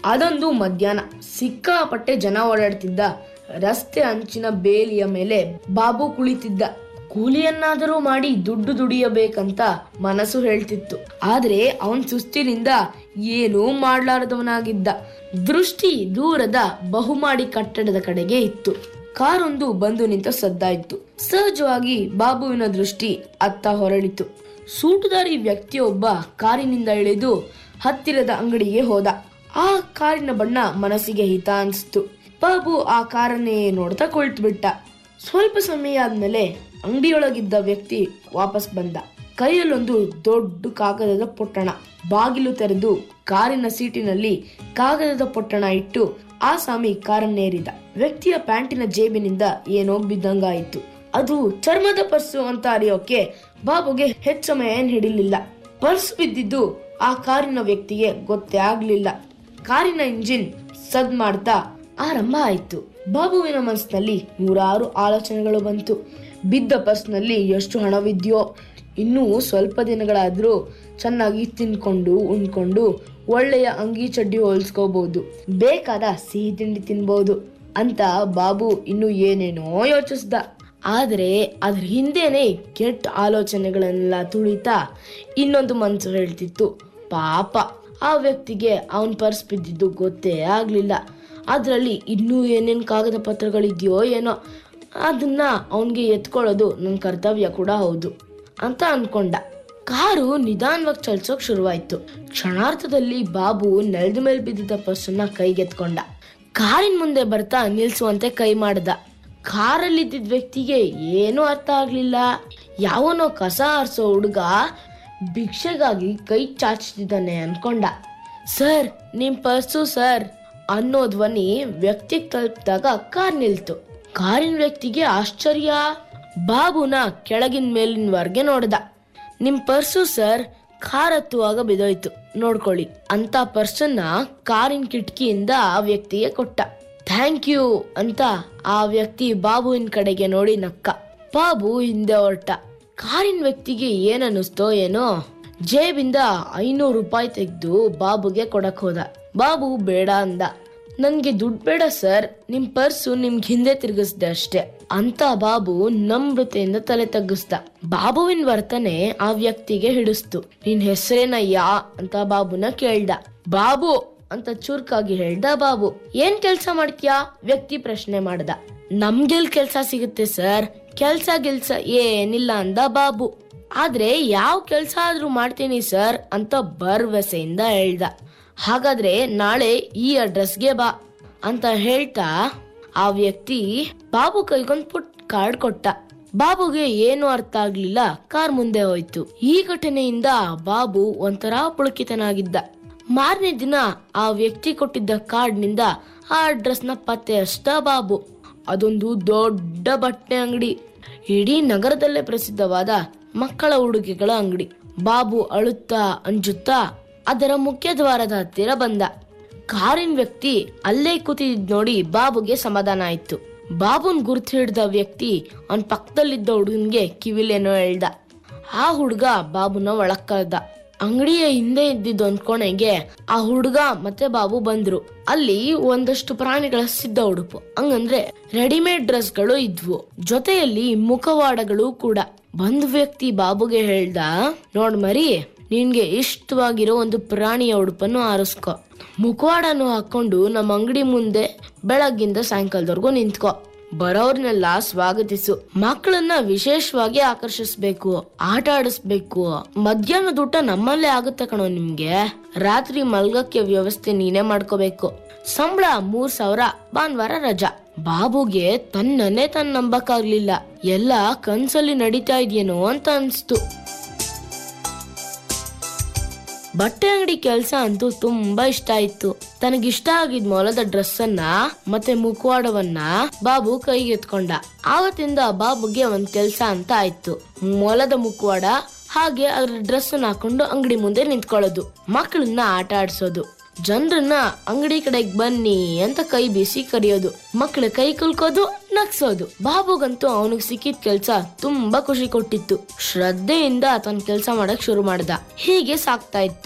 ಅದೊಂದು ಮಧ್ಯಾಹ್ನ ಸಿಕ್ಕಾಪಟ್ಟೆ ಜನ ಓಡಾಡ್ತಿದ್ದ ರಸ್ತೆ ಅಂಚಿನ ಬೇಲಿಯ ಮೇಲೆ ಬಾಬು ಕುಳಿತಿದ್ದ ಕೂಲಿಯನ್ನಾದರೂ ಮಾಡಿ ದುಡ್ಡು ದುಡಿಯಬೇಕಂತ ಮನಸ್ಸು ಹೇಳ್ತಿತ್ತು ಆದ್ರೆ ಅವನ್ ಸುಸ್ತಿನಿಂದ ಏನೂ ಮಾಡ್ಲಾರದವನಾಗಿದ್ದ ದೃಷ್ಟಿ ದೂರದ ಬಹುಮಾಡಿ ಕಟ್ಟಡದ ಕಡೆಗೆ ಇತ್ತು ಕಾರೊಂದು ಬಂದು ನಿಂತ ಸದ್ದಾಯಿತು ಸಹಜವಾಗಿ ಬಾಬುವಿನ ದೃಷ್ಟಿ ಅತ್ತ ಹೊರಳಿತು ಸೂಟುದಾರಿ ವ್ಯಕ್ತಿಯೊಬ್ಬ ಕಾರಿನಿಂದ ಇಳಿದು ಹತ್ತಿರದ ಅಂಗಡಿಗೆ ಹೋದ ಆ ಕಾರಿನ ಬಣ್ಣ ಮನಸ್ಸಿಗೆ ಹಿತ ಅನಿಸ್ತು ಬಾಬು ಆ ಕಾರನ್ನೇ ನೋಡ್ತಾ ಕುಳಿತುಬಿಟ್ಟ ಸ್ವಲ್ಪ ಸಮಯ ಆದ್ಮೇಲೆ ಅಂಗಡಿಯೊಳಗಿದ್ದ ವ್ಯಕ್ತಿ ವಾಪಸ್ ಬಂದ ಕೈಯಲ್ಲೊಂದು ದೊಡ್ಡ ಕಾಗದದ ಪೊಟ್ಟಣ ಬಾಗಿಲು ತೆರೆದು ಕಾರಿನ ಸೀಟಿನಲ್ಲಿ ಕಾಗದದ ಪೊಟ್ಟಣ ಇಟ್ಟು ಆಸಾಮಿ ಕಾರನ್ನೇರಿದ ವ್ಯಕ್ತಿಯ ಪ್ಯಾಂಟಿನ ಜೇಬಿನಿಂದ ಏನೋ ಬಿದ್ದಂಗಾಯಿತು ಅದು ಚರ್ಮದ ಪರ್ಸು ಅಂತ ಅರಿಯೋಕೆ ಬಾಬುಗೆ ಹೆಚ್ಚು ಸಮಯ ಏನ್ ಹಿಡಿಲಿಲ್ಲ ಪರ್ಸ್ ಬಿದ್ದಿದ್ದು ಆ ಕಾರಿನ ವ್ಯಕ್ತಿಗೆ ಗೊತ್ತೇ ಆಗ್ಲಿಲ್ಲ ಕಾರಿನ ಇಂಜಿನ್ ಸದ್ ಮಾಡ್ತಾ ಆರಂಭ ಆಯ್ತು ಬಾಬುವಿನ ಮನಸ್ಸಿನಲ್ಲಿ ನೂರಾರು ಆಲೋಚನೆಗಳು ಬಂತು ಬಿದ್ದ ಪರ್ಸ್ನಲ್ಲಿ ಎಷ್ಟು ಹಣವಿದ್ಯೋ ಇನ್ನೂ ಸ್ವಲ್ಪ ದಿನಗಳಾದ್ರೂ ಚೆನ್ನಾಗಿ ತಿನ್ಕೊಂಡು ಉಣ್ಕೊಂಡು ಒಳ್ಳೆಯ ಅಂಗಿ ಚಡ್ಡಿ ಹೊಲ್ಸ್ಕೋಬಹುದು ಬೇಕಾದ ಸಿಹಿ ತಿಂಡಿ ತಿನ್ಬಹುದು ಅಂತ ಬಾಬು ಇನ್ನು ಏನೇನೋ ಯೋಚಿಸ್ದ ಆದ್ರೆ ಅದ್ರ ಹಿಂದೆನೆ ಕೆಟ್ಟ ಆಲೋಚನೆಗಳನ್ನೆಲ್ಲ ತುಳಿತಾ ಇನ್ನೊಂದು ಮನ್ಸು ಹೇಳ್ತಿತ್ತು ಪಾಪ ಆ ವ್ಯಕ್ತಿಗೆ ಅವನ್ ಪರ್ಸ್ ಬಿದ್ದಿದ್ದು ಗೊತ್ತೇ ಆಗ್ಲಿಲ್ಲ ಅದ್ರಲ್ಲಿ ಇನ್ನೂ ಏನೇನ್ ಕಾಗದ ಪತ್ರಗಳಿದೆಯೋ ಏನೋ ಅದನ್ನ ಅವನ್ಗೆ ಎತ್ಕೊಳ್ಳೋದು ನನ್ನ ಕರ್ತವ್ಯ ಕೂಡ ಹೌದು ಅಂತ ಅನ್ಕೊಂಡ ಕಾರು ನಿಧಾನವಾಗಿ ಚಲಿಸೋಕ್ ಶುರುವಾಯ್ತು ಕ್ಷಣಾರ್ಥದಲ್ಲಿ ಬಾಬು ನೆಲದ ಮೇಲೆ ಬಿದ್ದಿದ್ದ ಪರ್ಸನ್ನ ಕೈಗೆತ್ಕೊಂಡ ಕಾರಿನ ಮುಂದೆ ಬರ್ತಾ ನಿಲ್ಸುವಂತೆ ಕೈ ಮಾಡ್ದ ಕಾರಲ್ಲಿದ್ದ ವ್ಯಕ್ತಿಗೆ ಏನೂ ಅರ್ಥ ಆಗ್ಲಿಲ್ಲ ಯಾವನೋ ಕಸ ಆರಿಸೋ ಹುಡುಗ ಭಿಕ್ಷೆಗಾಗಿ ಕೈ ಚಾಚ್ತಿದ್ದಾನೆ ಅನ್ಕೊಂಡ ಸರ್ ನಿಮ್ ಪರ್ಸು ಸರ್ ಅನ್ನೋ ಧ್ವನಿ ವ್ಯಕ್ತಿಗೆ ತಲುಪಿದಾಗ ಕಾರ್ ನಿಲ್ತು ಕಾರಿನ ವ್ಯಕ್ತಿಗೆ ಆಶ್ಚರ್ಯ ಬಾಬುನ ಕೆಳಗಿನ ಮೇಲಿನವರೆಗೆ ನೋಡ್ದ ನಿಮ್ ಪರ್ಸು ಸರ್ ಕಾರ್ ಹತ್ತುವಾಗ ಬಿದೋಯ್ತು ನೋಡ್ಕೊಳ್ಳಿ ಅಂತ ಪರ್ಸನ್ನ ಕಾರಿನ ಕಿಟಕಿಯಿಂದ ಆ ವ್ಯಕ್ತಿಗೆ ಕೊಟ್ಟ ಥ್ಯಾಂಕ್ ಯು ಅಂತ ಆ ವ್ಯಕ್ತಿ ಬಾಬುವಿನ ಕಡೆಗೆ ನೋಡಿ ನಕ್ಕ ಬಾಬು ಹಿಂದೆ ಹೊರಟ ಕಾರಿನ ವ್ಯಕ್ತಿಗೆ ಏನನ್ನಿಸ್ತೋ ಏನೋ ಜೇಬಿಂದ ಐನೂರು ರೂಪಾಯಿ ತೆಗೆದು ಬಾಬುಗೆ ಕೊಡಕ್ ಹೋದ ಬಾಬು ಬೇಡ ಅಂದ ನನ್ಗೆ ದುಡ್ಡು ಬೇಡ ಸರ್ ನಿಮ್ ಪರ್ಸು ನಿಮ್ಗೆ ಹಿಂದೆ ತಿರುಗಿಸ್ದೆ ಅಷ್ಟೇ ಅಂತ ಬಾಬು ನಮ್ರತೆಯಿಂದ ತಲೆ ತಗ್ಗಿಸ್ದ ಬಾಬುವಿನ ವರ್ತನೆ ಆ ವ್ಯಕ್ತಿಗೆ ಹಿಡಿಸ್ತು ನಿನ್ ಹೆಸರೇನಯ್ಯ ಅಂತ ಬಾಬುನ ಕೇಳ್ದ ಬಾಬು ಅಂತ ಚುರುಕಾಗಿ ಹೇಳ್ದ ಬಾಬು ಏನ್ ಕೆಲ್ಸ ಮಾಡ್ತೀಯಾ ವ್ಯಕ್ತಿ ಪ್ರಶ್ನೆ ಮಾಡ್ದ ನಮ್ಗೆಲ್ ಕೆಲ್ಸ ಸಿಗುತ್ತೆ ಸರ್ ಕೆಲ್ಸ ಗಿಲ್ಸ ಏನಿಲ್ಲ ಅಂದ ಬಾಬು ಆದ್ರೆ ಯಾವ ಕೆಲ್ಸ ಆದ್ರೂ ಮಾಡ್ತೀನಿ ಸರ್ ಅಂತ ಭರವಸೆಯಿಂದ ಹೇಳ್ದ ಹಾಗಾದ್ರೆ ನಾಳೆ ಈ ಅಡ್ರೆಸ್ಗೆ ಬಾ ಅಂತ ಹೇಳ್ತಾ ಆ ವ್ಯಕ್ತಿ ಬಾಬು ಕೈಗೊಂದ್ ಪುಟ್ ಕಾರ್ಡ್ ಕೊಟ್ಟ ಬಾಬುಗೆ ಏನು ಅರ್ಥ ಆಗ್ಲಿಲ್ಲ ಕಾರ್ ಮುಂದೆ ಹೋಯ್ತು ಈ ಘಟನೆಯಿಂದ ಬಾಬು ಒಂಥರ ಪುಳಕಿತನಾಗಿದ್ದ ಮಾರನೇ ದಿನ ಆ ವ್ಯಕ್ತಿ ಕೊಟ್ಟಿದ್ದ ಕಾರ್ಡ್ನಿಂದ ಆ ಅಡ್ರೆಸ್ನ ಪತ್ತೆ ಹಚ್ದ ಬಾಬು ಅದೊಂದು ದೊಡ್ಡ ಬಟ್ಟೆ ಅಂಗಡಿ ಇಡೀ ನಗರದಲ್ಲೇ ಪ್ರಸಿದ್ಧವಾದ ಮಕ್ಕಳ ಉಡುಗೆಗಳ ಅಂಗಡಿ ಬಾಬು ಅಳುತ್ತಾ ಅಂಜುತ್ತಾ ಅದರ ಮುಖ್ಯ ದ್ವಾರದ ಹತ್ತಿರ ಬಂದ ಕಾರಿನ ವ್ಯಕ್ತಿ ಅಲ್ಲೇ ಕೂತಿದ್ ನೋಡಿ ಬಾಬುಗೆ ಸಮಾಧಾನ ಆಯ್ತು ಬಾಬುನ್ ಗುರ್ತು ಹಿಡ್ದ ವ್ಯಕ್ತಿ ಅವನ್ ಪಕ್ಕದಲ್ಲಿದ್ದ ಹುಡುಗನ್ಗೆ ಕಿವಿಲೇನೋ ಹೇಳ್ದ ಆ ಹುಡುಗ ಬಾಬುನ ಒಳಗ್ ಕಳ್ದ ಅಂಗಡಿಯ ಹಿಂದೆ ಇದ್ದಿದ್ದ ಒಂದ್ ಕೋಣೆಗೆ ಆ ಹುಡುಗ ಮತ್ತೆ ಬಾಬು ಬಂದ್ರು ಅಲ್ಲಿ ಒಂದಷ್ಟು ಪ್ರಾಣಿಗಳ ಸಿದ್ಧ ಉಡುಪು ಹಂಗಂದ್ರೆ ರೆಡಿಮೇಡ್ ಡ್ರೆಸ್ಗಳು ಇದ್ವು ಜೊತೆಯಲ್ಲಿ ಮುಖವಾಡಗಳು ಕೂಡ ಬಂದ್ ವ್ಯಕ್ತಿ ಬಾಬುಗೆ ಹೇಳ್ದ ನೋಡ್ ಮರಿ ನಿನ್ಗೆ ಇಷ್ಟವಾಗಿರೋ ಒಂದು ಪ್ರಾಣಿಯ ಉಡುಪನ್ನು ಆರಿಸ್ಕೊ ಮುಖವಾಡನು ಹಾಕೊಂಡು ನಮ್ಮ ಅಂಗಡಿ ಮುಂದೆ ಬೆಳಗ್ಗಿಂದ ಸಾಯಂಕಾಲದವರೆಗೂ ನಿಂತ್ಕೊ ಬರೋರ್ನೆಲ್ಲ ಸ್ವಾಗತಿಸು ಮಕ್ಕಳನ್ನ ವಿಶೇಷವಾಗಿ ಆಕರ್ಷಿಸ್ಬೇಕು ಆಟ ಆಡಿಸ್ಬೇಕು ಮಧ್ಯಾಹ್ನದ ಊಟ ನಮ್ಮಲ್ಲೇ ಆಗುತ್ತೆ ಕಣೋ ನಿಮ್ಗೆ ರಾತ್ರಿ ಮಲ್ಗಕ್ಕೆ ವ್ಯವಸ್ಥೆ ನೀನೇ ಮಾಡ್ಕೋಬೇಕು ಸಂಬಳ ಮೂರ್ ಸಾವಿರ ಭಾನುವಾರ ರಜಾ ಬಾಬುಗೆ ತನ್ನನ್ನೇ ತನ್ನ ನಂಬಕ್ಕಾಗ್ಲಿಲ್ಲ ಎಲ್ಲ ಕನ್ಸಲ್ಲಿ ನಡೀತಾ ಇದೆಯೇನೋ ಅಂತ ಅನ್ಸ್ತು ಬಟ್ಟೆ ಅಂಗಡಿ ಕೆಲಸ ಅಂತೂ ತುಂಬಾ ಇಷ್ಟ ಆಯ್ತು ತನಗಿಷ್ಟ ಆಗಿದ್ ಮೊಲದ ಡ್ರೆಸ್ ಅನ್ನ ಮತ್ತೆ ಮುಖವಾಡವನ್ನ ಬಾಬು ಕೈಗೆತ್ಕೊಂಡ ಆವತ್ತಿಂದ ಬಾಬುಗೆ ಒಂದ್ ಕೆಲ್ಸ ಅಂತ ಆಯ್ತು ಮೊಲದ ಮುಖವಾಡ ಹಾಗೆ ಅದ್ರ ಡ್ರೆಸ್ ಅನ್ನ ಹಾಕೊಂಡು ಅಂಗಡಿ ಮುಂದೆ ನಿಂತ್ಕೊಳ್ಳೋದು ಮಕ್ಕಳನ್ನ ಆಟ ಆಡ್ಸೋದು ಜನರನ್ನ ಅಂಗಡಿ ಕಡೆಗೆ ಬನ್ನಿ ಅಂತ ಕೈ ಬೀಸಿ ಕರೆಯೋದು ಮಕ್ಳ ಕೈ ಕುಲ್ಕೋದು ನಗ್ಸೋದು ಬಾಬುಗಂತೂ ಅವನಿಗೆ ಸಿಕ್ಕಿದ ಕೆಲ್ಸ ತುಂಬಾ ಖುಷಿ ಕೊಟ್ಟಿತ್ತು ಶ್ರದ್ಧೆಯಿಂದ ತನ್ನ ಕೆಲ್ಸ ಮಾಡಕ್ ಶುರು ಮಾಡ್ದ ಹೀಗೆ ಸಾಕ್ತಾ ಇತ್ತು